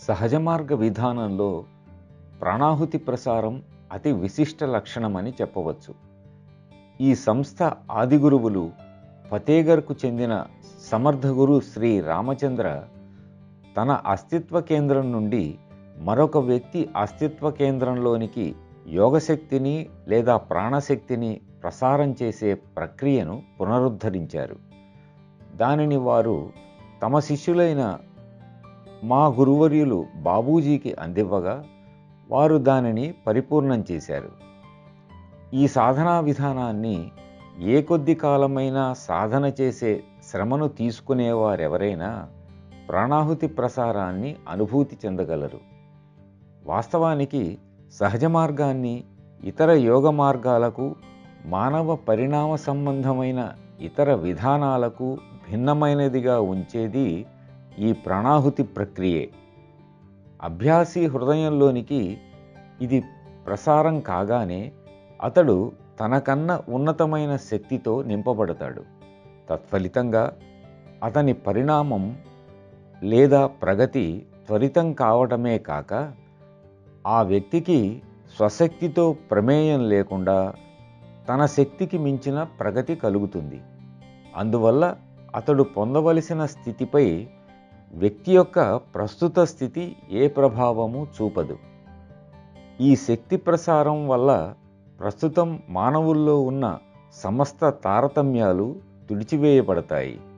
సహజ మార్గ విధానంలో ప్రాణాహుతి ప్రసారం అతి విశిష్ట లక్షణమని చెప్పవచ్చు ఈ సంస్థ ఆది గురువులు ఫతేగర్కు చెందిన సమర్థ గురు శ్రీ రామచంద్ర తన అస్తిత్వ కేంద్రం నుండి మరొక వ్యక్తి అస్తిత్వ కేంద్రంలోనికి యోగశక్తిని లేదా ప్రాణశక్తిని ప్రసారం చేసే ప్రక్రియను పునరుద్ధరించారు దానిని వారు తమ శిష్యులైన మా గురువర్యులు బాబూజీకి అందివ్వగా వారు దానిని పరిపూర్ణం చేశారు ఈ సాధనా విధానాన్ని ఏ కొద్ది కాలమైనా సాధన చేసే శ్రమను తీసుకునేవారెవరైనా ప్రాణాహుతి ప్రసారాన్ని అనుభూతి చెందగలరు వాస్తవానికి సహజ మార్గాన్ని ఇతర యోగ మార్గాలకు మానవ పరిణామ సంబంధమైన ఇతర విధానాలకు భిన్నమైనదిగా ఉంచేది ఈ ప్రాణాహుతి ప్రక్రియే అభ్యాసి హృదయంలోనికి ఇది ప్రసారం కాగానే అతడు తనకన్నా ఉన్నతమైన శక్తితో నింపబడతాడు తత్ఫలితంగా అతని పరిణామం లేదా ప్రగతి త్వరితం కావటమే కాక ఆ వ్యక్తికి స్వశక్తితో ప్రమేయం లేకుండా తన శక్తికి మించిన ప్రగతి కలుగుతుంది అందువల్ల అతడు పొందవలసిన స్థితిపై వ్యక్తి యొక్క ప్రస్తుత స్థితి ఏ ప్రభావము చూపదు ఈ శక్తి ప్రసారం వల్ల ప్రస్తుతం మానవుల్లో ఉన్న సమస్త తారతమ్యాలు తుడిచివేయబడతాయి